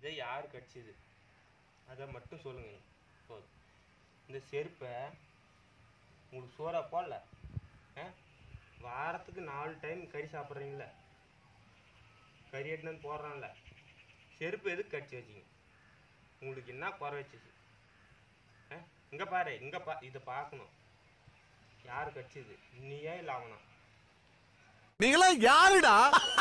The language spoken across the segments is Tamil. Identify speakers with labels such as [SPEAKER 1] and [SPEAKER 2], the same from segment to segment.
[SPEAKER 1] இதை யார் கடிச்சது அதை மட்டும் சொல்லுங்க போதும் இந்த செருப்பை உங்களுக்கு சோறா போடல ஆ வாரத்துக்கு நாலு டைம் கறி சாப்பிட்றீங்கள கறி எடுத்துன்னு வந்து போடுறான்ல செருப்பு எதுக்கு கடிச்சு வச்சிங்க உங்களுக்கு என்ன குறை வச்சுச்சு ஆ இங்கே பாரு இங்கே பா இதை பார்க்கணும் யார் கடிச்சது நீயா இல்லை அவனா
[SPEAKER 2] நீங்களா யாருடா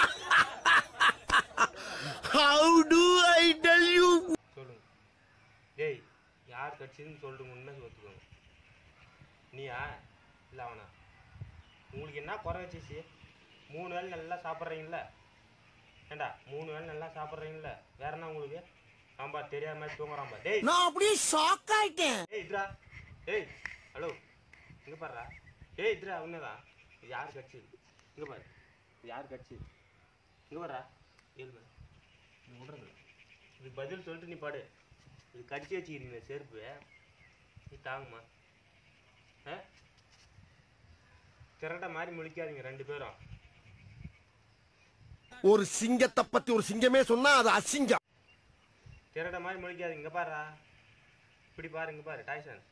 [SPEAKER 2] how do I tell you
[SPEAKER 1] சொல்லுங்க டேய் யார் கட்சின்னு சொல்லிட்டு உண்மை ஒத்துக்கோங்க நீயா இல்லை அவனா உங்களுக்கு என்ன குறை வச்சிச்சு மூணு வேளை நல்லா சாப்பிட்றீங்கள ஏண்டா மூணு வேளை நல்லா சாப்பிட்றீங்கள வேற என்ன உங்களுக்கு ஆம்பா தெரியாத மாதிரி தூங்குறாம்பா டேய்
[SPEAKER 2] நான் அப்படியே ஷாக் ஆயிட்டேன்
[SPEAKER 1] டேய் இத்ரா டேய் ஹலோ இங்கே பாருடா டேய் இத்ரா உண்மைதான் இது யார் கட்சி இங்கே பாரு இது யார் கட்சி இங்கே பாருடா ஏழு பாரு நீ விட்றது இது பதில் சொல்லிட்டு நீ பாடு இது கடிச்சு வச்சுக்கிறீங்க செருப்பு நீ தாங்குமா ஆ திரட்ட மாதிரி முழிக்காதீங்க ரெண்டு பேரும்
[SPEAKER 2] ஒரு சிங்கத்தை பத்தி ஒரு சிங்கமே சொன்னா அது அசிங்கம்
[SPEAKER 1] திரட்ட மாதிரி முழிக்காதீங்க இங்க பாருடா இப்படி பாரு இங்க பாரு டைசன்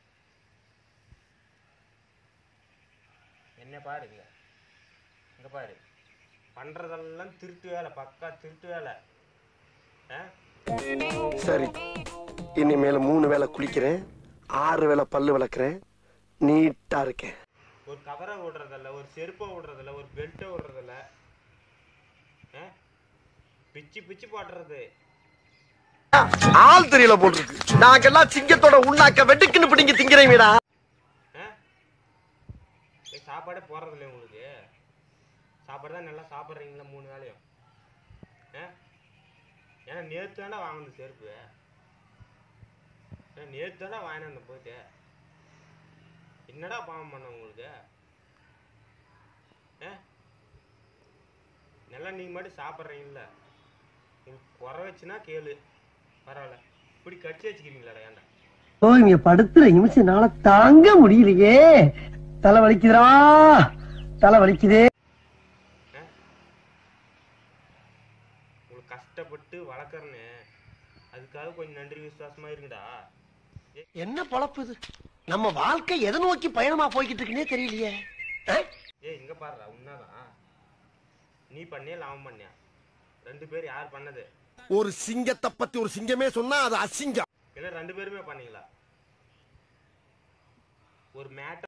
[SPEAKER 1] என்ன பாருங்க இங்க பாரு பண்றதெல்லாம் திருட்டு வேலை பக்கா திருட்டு வேலை ஆ
[SPEAKER 3] சரி இனிமேல் மூணு வேளை குளிக்கிறேன் ஆறு வேளை பல்லு விளக்குறேன் நீட்டா இருக்கேன்
[SPEAKER 1] ஒரு கவரை விடுறதில்ல ஒரு செருப்பை விடுறதில்ல ஒரு பெல்ட்டை விடுறதில்ல ஆ? பிச்சு பிச்சு போடுறது
[SPEAKER 3] ஆள் தெரியல போட்டுருக்கு நாங்கெல்லாம் சிங்கத்தோட உண்ணாக்க வெட்டுக்குன்னு பிடிங்க திங்கிறீங்கடா
[SPEAKER 1] ஆ? ஏய், சாப்பாடே போடுறதில்ல உங்களுக்கு சாப்பாடு தான் நல்லா சாப்பிட்றீங்களா மூணு வேளையும் ஆ ஏன்னா நேற்று தானே வாங்கினது செருப்பு ஏன்னா நேற்று தானே வாங்கினேன் போயிட்டு என்னடா பாவம் பண்ண உங்களுக்கு ஆ நல்லா நீங்கள் மட்டும் சாப்பிட்றீங்கள உங்களுக்கு குறை வச்சுன்னா கேளு பரவாயில்ல இப்படி கடிச்சு வச்சுக்கிறீங்களாடா ஏன்டா
[SPEAKER 4] ஓ இங்க படுத்துற நிமிஷம் நாள தாங்க முடியலையே தலை வலிக்குதுடா தலை வலிக்குதே
[SPEAKER 1] ஆ? உங்களுக்கு கஷ்டப்பட்டு வளர்க்குறேன்னு அதுக்காக கொஞ்சம் நன்றி விசுவாசமா இருங்கடா
[SPEAKER 3] என்ன பொழப்பு இது நம்ம வாழ்க்கை எதை நோக்கி பயணமா போய்கிட்டு இருக்குன்னே தெரியலையே ஆ?
[SPEAKER 1] ஏய் இங்க பாருடா உண்மைதான் நீ பண்ணியா லாபம் பண்ணியா ரெண்டு பேர் யார் பண்ணது
[SPEAKER 2] ஒரு சிங்கத்தை பத்தி ஒரு சிங்கமே சொன்னா அது அசிங்கம்
[SPEAKER 1] இல்லை ரெண்டு பேருமே பண்ணீங்களா ஒரு மேட்டர்